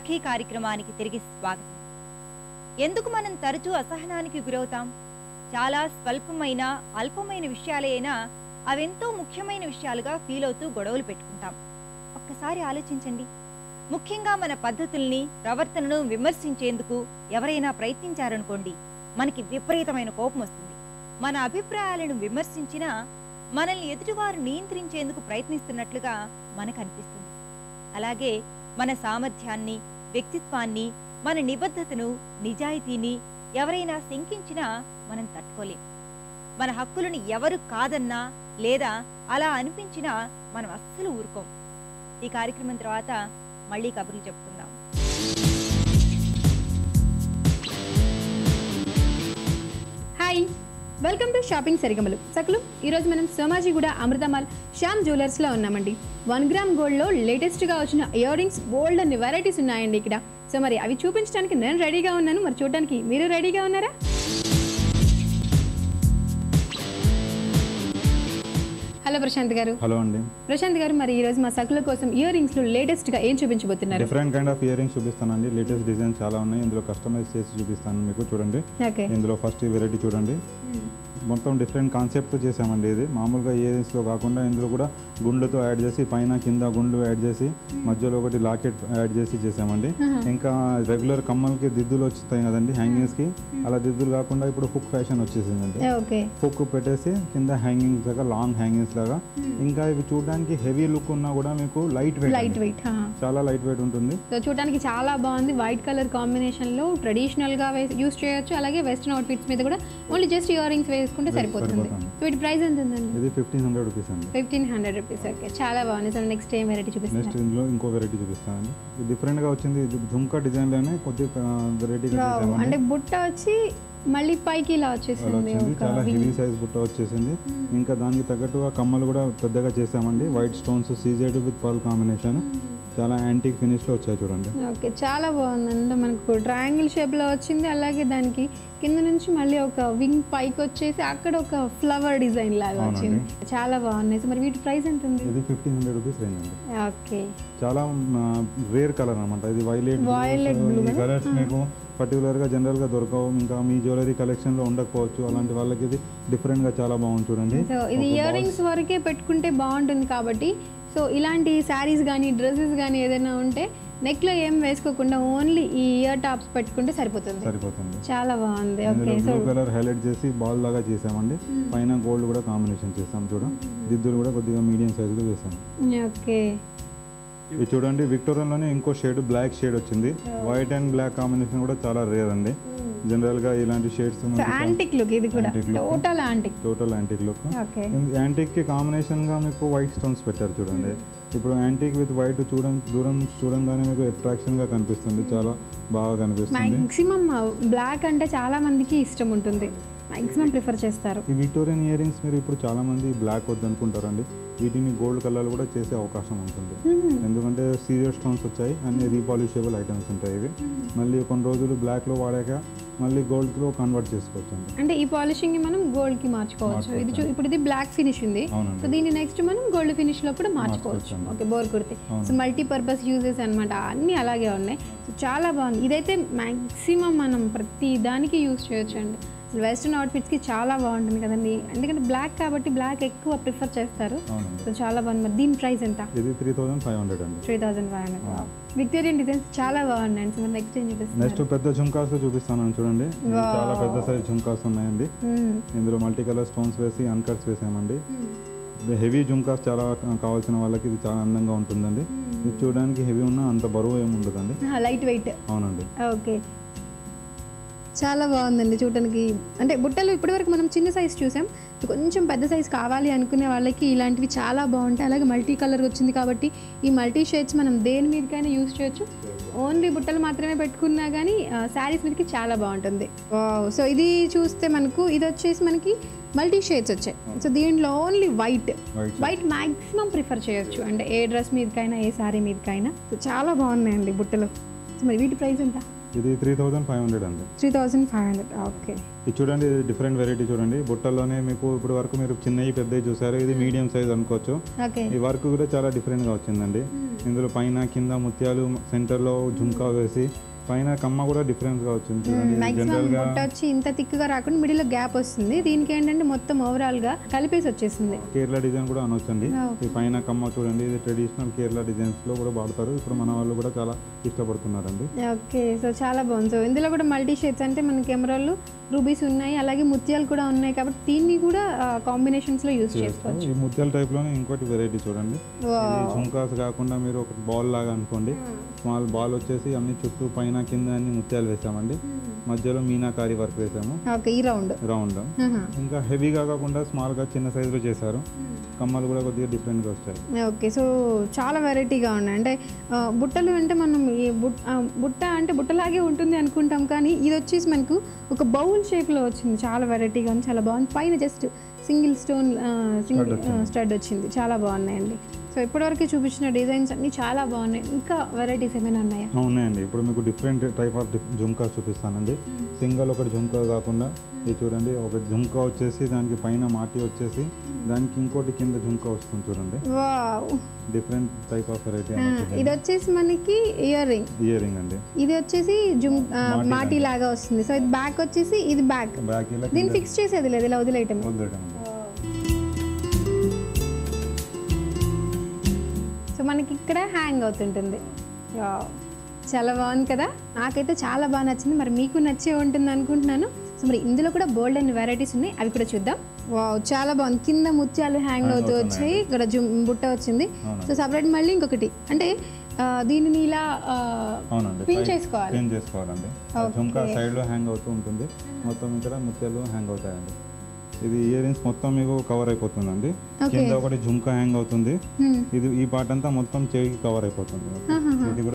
సఖీ కార్యక్రమానికి తిరిగి స్వాగతం ఎందుకు మనం తరచూ అసహనానికి గురవుతాం చాలా స్వల్పమైన అల్పమైన విషయాలే అయినా అవెంతో ముఖ్యమైన విషయాలుగా ఫీల్ అవుతూ గొడవలు పెట్టుకుంటాం ఒక్కసారి ఆలోచించండి ముఖ్యంగా మన పద్ధతుల్ని ప్రవర్తనను విమర్శించేందుకు ఎవరైనా ప్రయత్నించారనుకోండి మనకి విపరీతమైన కోపం వస్తుంది మన అభిప్రాయాలను విమర్శించినా మనల్ని ఎదుటివారు నియంత్రించేందుకు ప్రయత్నిస్తున్నట్లుగా మనకు అనిపిస్తుంది అలాగే మన సామర్థ్యాన్ని వ్యక్తిత్వాన్ని మన నిబద్ధతను నిజాయితీని ఎవరైనా శంకించినా మనం తట్టుకోలేం మన హక్కులను ఎవరు కాదన్నా లేదా అలా అనిపించినా మనం అస్సలు ఊరుకోం ఈ కార్యక్రమం తర్వాత మళ్ళీ కబుర్లు చెప్పుకుందాం హాయ్ వెల్కమ్ టు షాపింగ్ సరిగమలు సకులు ఈరోజు మనం సోమాజిగూడ అమృతమాల్ శ్యామ్ జ్యువెలర్స్లో ఉన్నామండి వన్ గ్రామ్ గోల్డ్లో లేటెస్ట్గా వచ్చిన ఇయర్ రింగ్స్ గోల్డ్ అన్ని వెరైటీస్ ఉన్నాయండి ఇక్కడ సో మరి అవి చూపించడానికి నేను రెడీగా ఉన్నాను మరి చూడడానికి మీరు రెడీగా ఉన్నారా హలో ప్రశాంత్ గారు హలో అండి ప్రశాంత్ గారు మరి ఈరోజు మా సకుల కోసం ఇయర్ రింగ్స్లో లేటెస్ట్గా ఏం చూపించబోతున్నారు different kind of ear rings చూపిస్తానండి లేటెస్ట్ డిజైన్ చాలా ఉన్నాయి ఇందులో కస్టమైజ్ చేసి చూపిస్తాను మీకు చూడండి ఓకే ఇందులో ఫస్ట్ వెరైటీ చూడండి మొత్తం డిఫరెంట్ కాన్సెప్ట్తో చేసామండి ఇది మామూలుగా ఇయర్ రింగ్స్లో కాకుండా ఇందులో కూడా గుండ్లతో యాడ్ చేసి పైన కింద గుండ్లు యాడ్ చేసి మధ్యలో ఒకటి లాకెట్ యాడ్ చేసి చేసామండి ఇంకా రెగ్యులర్ కమ్మలకి దిద్దులు వచ్చేస్తాయి కదండి హ్యాంగింగ్స్కి అలా దిద్దులు కాకుండా ఇప్పుడు హుక్ ఫ్యాషన్ వచ్చేసిందండి ఓకే హుక్ పెట్టేసి కింద హ్యాంగింగ్స్ లాగా లాంగ్ హ్యాంగింగ్స్ లాగా ఇంకా ఇవి చూడడానికి హెవీ లుక్ ఉన్నా కూడా మీకు లైట్ వెయిట్ లైట్ వెయిట్ చాలా లైట్ వెయిట్ ఉంటుంది సో చూడడానికి చాలా బాగుంది వైట్ కలర్ కాంబినేషన్లో ట్రెడిషనల్గా యూస్ చేయొచ్చు అలాగే వెస్ట్రన్ అవుట్ఫిట్స్ మీద కూడా ఓన్లీ జస్ట్ ఇయర్ రింగ్స్ వేసుకుంటే సరిపోతుంది సరిపోతుంది. సో వీటి ప్రైస్ ఎంత ఉందండి ఇది ఫిఫ్టీన్ హండ్రెడ్ రూపీస్ అండి ఫిఫ్టీన్ హండ్రెడ్ రూపీస్ ఓకే చాలా బాగుంది సో నెక్స్ట్ ఏం వెరైటీ నెక్స్ట్ చూపిస్తున్నారు ఇందులో ఇంకో వెరైటీ చూపిస్తానండి ఇది డిఫరెంట్గా వచ్చింది ఇది ఝుమ్కా డిజైన్లోనే కొద్ది వెరైటీగా Wow, చేసామండి అంటే బుట్ట వచ్చి మళ్ళీ పైకి ఇలా అలా వచ్చేసింది వచ్చింది ఒక చాలా wing. హెవీ సైజ్ బుట్ట వచ్చేసింది ఇంకా దానికి తగ్గట్టుగా కమ్మలు కూడా పెద్దగా చేసామండి white stones CZ with pearl combination చాలా యాంటిక్ ఫినిష్లో వచ్చాయి చూడండి ఓకే చాలా బాగుంది అంటే మనకు ట్రయాంగిల్ షేప్లో వచ్చింది అలాగే దానికి కింద నుంచి మళ్ళీ ఒక వింగ్ పైకి వచ్చేసి అక్కడ ఒక ఫ్లవర్ డిజైన్ లాగా వచ్చింది చాలా బాగున్నాయి సో మరి వీటి ప్రైస్ ఎంత ఉంది ఇది ఫిఫ్టీన్ హండ్రెడ్ రూపీస్ రేంజ్ అండి ఓకే చాలా రేర్ కలర్ అనమాట ఇది వైలెట్ Violet blue ఈ కలర్స్ మీకు పర్టికులర్గా జనరల్గా దొరకవు ఇంకా మీ జ్యువెలరీ కలెక్షన్లో ఉండకపోవచ్చు అలాంటి వాళ్ళకి ఇది డిఫరెంట్గా చాలా బాగుంది చూడండి సో ఇది ఇయర్ రింగ్స్ వరకే పెట్టుకుంటే బాగుంటుంది కాబట్టి సో ఇలాంటి శారీస్ కానీ డ్రెస్సెస్ కానీ ఏదైనా ఉంటే నెక్లో ఏం వేసుకోకుండా ఓన్లీ ఈ ఇయర్ టాప్స్ పెట్టుకుంటే సరిపోతుంది సరిపోతుంది చాలా బాగుంది ఓకే ఇందులో సో బ్లూ కలర్ హైలైట్ చేసి బాల్ లాగా చేసామండి పైన గోల్డ్ కూడా కాంబినేషన్ చేసాం చూడ దిద్దులు కూడా కొద్దిగా మీడియం సైజులో చేసాం ఓకే ఇది చూడండి విక్టోరియాలోనే ఇంకో షేడ్ బ్లాక్ షేడ్ వచ్చింది వైట్ అండ్ బ్లాక్ కాంబినేషన్ కూడా చాలా రేర్ అండి జనరల్ గా ఇలాంటి షేడ్స్ సో యాంటిక్ లుక్ ఇది కూడా Antique look. Total antique total antique look okay antique కి కాంబినేషన్ గా మీకు వైట్ స్టోన్స్ పెట్టారు చూడండి ఇప్పుడు యాంటిక్ విత్ వైట్ చూడం దూరం చూడంగానే మీకు అట్రాక్షన్ గా కనిపిస్తుంది చాలా బాగా కనిపిస్తుంది మ్యాక్సిమం బ్లాక్ అంటే చాలా మందికి ఇష్టం ఉంటుంది మ్యాక్సిమం ప్రిఫర్ చేస్తారు ఈ విక్టోరియన్ ఇయర్ రింగ్స్ మీరు ఇప్పుడు చాలా మంది బ్లాక్ వద్దనుకుంటారండి వీటిని గోల్డ్ కలర్ కూడా చేసే అవకాశం ఉంటుంది ఎందుకంటే సీరియస్ స్టోన్స్ వచ్చాయి అన్ని రీపాలిషబుల్ ఐటమ్స్ ఉంటాయి ఇవి మళ్ళీ కొన్ని రోజులు బ్లాక్లో వాడాక మళ్ళీ గోల్డ్లో కన్వర్ట్ చేసుకోవచ్చు అండి అంటే ఈ పాలిషింగ్ ని మనం గోల్డ్ కి మార్చుకోవచ్చు ఇది చూ- ఇప్పుడు ఇది బ్లాక్ ఫినిష్ ఉంది సో అవునండి దీన్ని నెక్స్ట్ మనం గోల్డ్ ఫినిష్ లో కూడా మార్చుకోవచ్చు మార్చుకోవచ్చు. ఓకే బోర్ కుర్తి అవును. సో మల్టీ పర్పస్ యూజెస్ అనమాట అన్నీ అలాగే ఉన్నాయి సో చాలా బాగుంది ఇదైతే మ్యాక్సిమం మనం ప్రతి దానికి యూజ్ చేయొచ్చు అండి అసలు వెస్ట్రన్ అవుట్ఫిట్స్కి చాలా బాగుంటుంది కదండి ఎందుకంటే బ్లాక్ కాబట్టి బ్లాక్ ఎక్కువ ప్రిఫర్ చేస్తారు అవునండి సో చాలా బాగుంది మరి దీని ప్రైస్ ఎంత ఇది త్రీ థౌజండ్ ఫైవ్ హండ్రెడ్ అండి three thousand five hundred Victorian designs చాలా బాగున్నాయి సో మరి నెక్స్ట్ ఏం చూపిస్తున్నారు నెక్స్ట్ పెద్ద ఝుంకాస్ చూపిస్తాను చూడండి ఇది చాలా పెద్ద సైజ్ ఝుంకాస్ ఉన్నాయండి మ్మ్. ఇందులో మల్టీ కలర్ స్టోన్స్ వేసి అన్కట్స్ వేసామండి హెవీ జుంకాస్ చాలా కావాల్సిన వాళ్ళకి ఇది చాలా అందంగా ఉంటుందండి ఇది చూడడానికి హెవీ ఉన్నా అంత బరువు ఏమి ఉండదండి లైట్ వెయిట్ అవునండి ఓకే చాలా బాగుందండి చూడడానికి అంటే బుట్టలు ఇప్పటివరకు మనం చిన్న సైజ్ చూసాం కొంచెం పెద్ద సైజ్ కావాలి అనుకునే వాళ్ళకి ఇలాంటివి చాలా బాగుంటాయి అలాగే మల్టీ కలర్ వచ్చింది కాబట్టి ఈ మల్టీ షేడ్స్ మనం దేని మీదకైనా యూస్ చేయొచ్చు ఓన్లీ బుట్టలు మాత్రమే పెట్టుకున్నా కానీ శారీస్ మీదకి చాలా బాగుంటుంది సో ఇది చూస్తే మనకు ఇది వచ్చేసి మనకి మల్టీ షేడ్స్ వచ్చాయి సో దీంట్లో only white white white maximum prefer చేయొచ్చు అంటే ఏ డ్రెస్ మీదకైనా ఏ శారీ మీదకైనా సో చాలా బాగున్నాయండి బుట్టలు సో మరి వీటి ప్రైస్ ఎంత ఇది త్రీ థౌజండ్ ఫైవ్ హండ్రెడ్ అండి three thousand five hundred okay ఇది చూడండి ఇది డిఫరెంట్ వెరైటీ చూడండి బుట్టల్లోనే మీకు ఇప్పుడు వరకు మీరు చిన్నవి పెద్దవి చూసారు ఇది మీడియం సైజ్ అనుకోవచ్చు ఓకే ఈ వర్క్ కూడా చాలా డిఫరెంట్గా వచ్చిందండి ఇందులో పైన కింద ముత్యాలు సెంటర్లో జుంకా వేసి పైన కమ్మ కూడా డిఫరెంట్గా వచ్చింది చూడండి మాక్సిమం జనరల్గా బుట్ట వచ్చి ఇంత థిక్గా రాకుండా మిడిల్లో గ్యాప్ వస్తుంది దీనికి ఏంటంటే మొత్తం ఓవరాల్గా కలిపేసి వచ్చేసింది కేరళ డిజైన్ కూడా అనొచ్చండి ఆ, ఈ పైన కమ్మ చూడండి ఇది ట్రెడిషనల్ కేరళ డిజైన్స్ లో కూడా వాడతారు ఇప్పుడు మన వాళ్ళు కూడా చాలా ఇష్టపడుతున్నారండి ఓకే సో చాలా బాగుంది సో ఇందులో కూడా మల్టీ షేడ్స్ అంటే మన కెమెరాలు రూబీస్ ఉన్నాయి అలాగే ముత్యాలు కూడా ఉన్నాయి కాబట్టి దీన్ని కూడా కాంబినేషన్స్ లో యూజ్ చేసుకోవచ్చు ఈ ముత్యాల టైప్ లోనే ఇంకోటి వెరైటీ చూడండి ఇది ఝుంకాస్ కాకుండా మీరు ఒక బాల్ లాగా అనుకోండి స్మాల్ బాల్ వచ్చేసి అన్ని చుట్టూ పైన కింద అన్ని ముత్యాలు వేసామండి మధ్యలో మీనాకారి వర్క్ వేసాము ఓకే ఈ రౌండ్ రౌండ్ ఇంకా హెవీగా కాకుండా స్మాల్ గా చిన్న సైజులో చేశారు కమ్మలు కూడా కొద్దిగా డిఫరెంట్ గా వచ్చాయి ఓకే సో చాలా వెరైటీగా ఉన్నాయి అంటే ఆ, బుట్టలు అంటే మనం ఈ బుట్ ఆ, బుట్ట అంటే బుట్టలాగే ఉంటుంది అనుకుంటాం కానీ ఇది వచ్చేసి మనకు ఒక బౌల్ షేప్లో వచ్చింది చాలా వెరైటీగా ఉంది చాలా బాగుంది పైన just single stone single stud వచ్చింది చాలా బాగున్నాయండి సో ఇప్పటివరకు చూపించిన డిజైన్స్ అన్నీ చాలా బాగున్నాయి ఇంకా వెరైటీస్ ఏమైనా ఉన్నాయా ఆ, ఉన్నాయండి ఇప్పుడు మీకు డిఫరెంట్ టైప్ ఆఫ్ జుంకా చూపిస్తానండి సింగల్ ఒకటి జుంకా కాకుండా ఇది చూడండి ఒక జుంకా వచ్చేసి దానికి పైన మాటి వచ్చేసి దానికి ఇంకోటి కింద జుంకా వస్తుంది చూడండి wow different type of variety ఇది వచ్చేసి మనకి ఇయర్ రింగ్ ఇయర్ రింగ్ అండి ఇది వచ్చేసి జుమ్ ఆ, మాటీ లాగా వస్తుంది సో ఇది బ్యాక్ వచ్చేసి ఇది బ్యాక్ బ్యాక్ ఇలా దీన్ని ఫిక్స్ చేసేది లేదు ఇలా వదిలేయటం వదిలేయడం సో మనకి ఇక్కడ హ్యాంగ్ అవుతుంటుంది వావ్. చాలా బాగుంది కదా నాకైతే చాలా బాగా నచ్చింది మరి మీకు నచ్చే ఉంటుంది అనుకుంటున్నాను సో మరి ఇందులో కూడా బోల్డ్ అండ్ వెరైటీస్ ఉన్నాయి అవి కూడా చూద్దాం వావ్ చాలా బాగుంది కింద ముత్యాలు హ్యాంగ్ అవుతూ వచ్చాయి ఇక్కడ జుమ్ బుట్ట వచ్చింది సో సపరేట్ మళ్ళీ ఇంకొకటి అంటే ఆ, దీనిని ఇలా ఆ, అవునండి పిన్ చేసుకోవాలి క్లీన్ చేసుకోవాలండి ఆ జుంకా సైడ్ లో హ్యాంగ్ అవుతూ ఉంటుంది మొత్తం ఇక్కడ ముత్యాలు హ్యాంగ్ అవుతాయండి ఇది ఇయర్ రింగ్స్ మొత్తం మీకు కవర్ అయిపోతుందండి కింద ఒకటి జుంకా హ్యాంగ్ అవుతుంది Hmm. ఇది ఈ పార్ట్ అంతా మొత్తం చెవికి కవర్ అయిపోతుంది ఇది కూడా